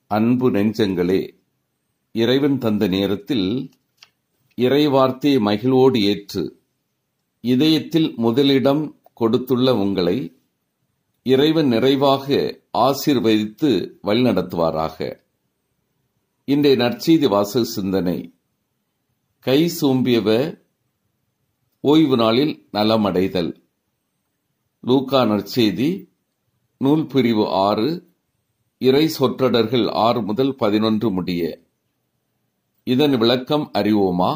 அன்பு நெஞ்சங்களே இறைவன் தந்த நேரத்தில் இறைவார்த்தையை மகிழ்வோடு ஏற்று இதயத்தில் முதலிடம் கொடுத்துள்ள உங்களை இறைவன் நிறைவாக ஆசீர்வதித்து வழிநடத்துவாராக இன்றைய நற்செய்தி வாசக சிந்தனை கை சூம்பியவர் ஓய்வு நாளில் நலமடைதல் லூக்கா நற்செய்தி நூல் பிரிவு ஆறு இறை சொற்றொடர்கள் ஆறு முதல் பதினொன்று முடிய இதன் விளக்கம் அறிவோமா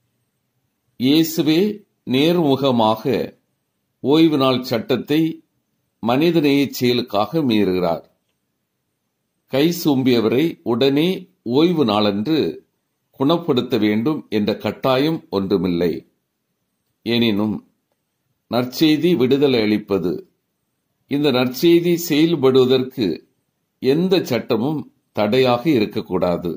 இயேசுவே நேர்முகமாக ஓய்வு நாள் சட்டத்தை மனிதநேய செயலுக்காக மீறுகிறார் கை சூம்பியவரை உடனே ஓய்வு நாளன்று குணப்படுத்த வேண்டும் என்ற கட்டாயம் ஒன்றுமில்லை எனினும் நற்செய்தி விடுதலை அளிப்பது இந்த நற்செய்தி செயல்படுவதற்கு எந்த சட்டமும் தடையாக இருக்கக்கூடாது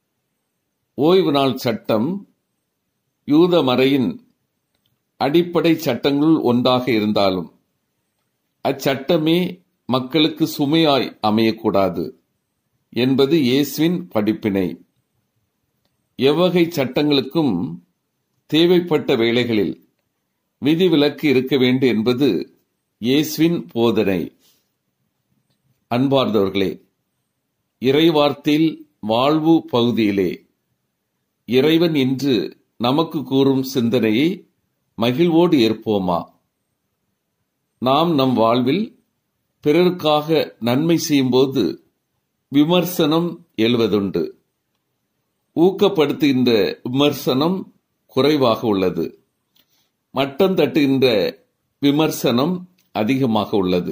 ஓய்வு நாள் சட்டம் யூத மறையின் அடிப்படை சட்டங்களுள் ஒன்றாக இருந்தாலும் அச்சட்டமே மக்களுக்கு சுமையாய் அமையக்கூடாது என்பது இயேசுவின் படிப்பினை எவ்வகை சட்டங்களுக்கும் தேவைப்பட்ட வேளைகளில் விதிவிலக்கு இருக்க வேண்டும் என்பது இயேசுவின் போதனை அன்பார்ந்தவர்களே இறைவார்த்தையில் வாழ்வு பகுதியிலே இறைவன் இன்று நமக்கு கூறும் சிந்தனையை மகிழ்வோடு ஏற்போமா நாம் நம் வாழ்வில் பிறருக்காக நன்மை செய்யும்போது விமர்சனம் எழுவதுண்டு ஊக்கப்படுத்துகின்ற விமர்சனம் குறைவாக உள்ளது மட்டம் தட்டுகின்ற விமர்சனம் அதிகமாக உள்ளது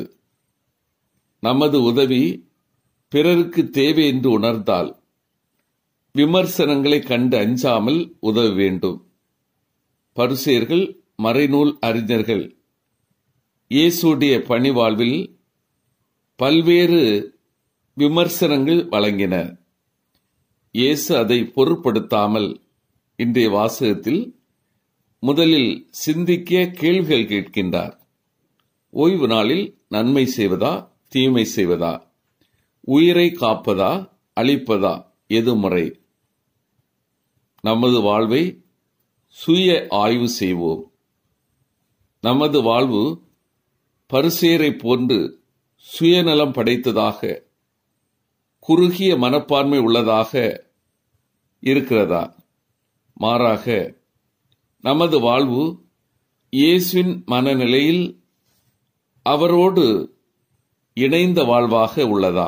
நமது உதவி பிறருக்கு தேவை என்று உணர்ந்தால் விமர்சனங்களை கண்டு அஞ்சாமல் உதவ வேண்டும் பரிசேர்கள் மறைநூல் அறிஞர்கள் இயேசுடைய பணிவாழ்வில் பல்வேறு விமர்சனங்கள் வழங்கினர் இயேசு அதை பொருட்படுத்தாமல் இன்றைய வாசகத்தில் முதலில் சிந்திக்க கேள்விகள் கேட்கின்றார் ஓய்வு நாளில் நன்மை செய்வதா தீமை செய்வதா உயிரை காப்பதா அழிப்பதா எது முறை நமது வாழ்வை சுய ஆய்வு செய்வோம் நமது வாழ்வு பரிசேரை போன்று சுயநலம் படைத்ததாக குறுகிய மனப்பான்மை உள்ளதாக இருக்கிறதா மாறாக நமது வாழ்வு இயேசுவின் மனநிலையில் அவரோடு இணைந்த வாழ்வாக உள்ளதா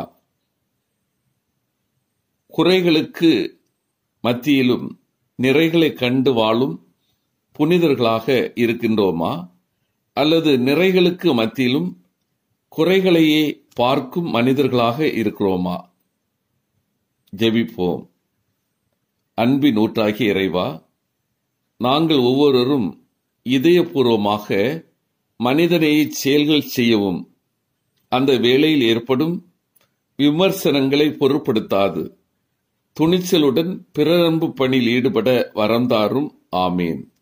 குறைகளுக்கு மத்தியிலும் நிறைகளை கண்டு வாழும் புனிதர்களாக இருக்கின்றோமா அல்லது நிறைகளுக்கு மத்தியிலும் குறைகளையே பார்க்கும் மனிதர்களாக இருக்கிறோமா ஜெபிப்போம் அன்பின் ஊற்றாகிய இறைவா நாங்கள் ஒவ்வொருவரும் இதயபூர்வமாக மனிதநேய செயல்கள் செய்யவும் அந்த வேளையில் ஏற்படும் விமர்சனங்களை பொருட்படுத்தாது துணிச்சலுடன் பிறரன்பு பணியில் ஈடுபட வரந்தாரும் ஆமேன்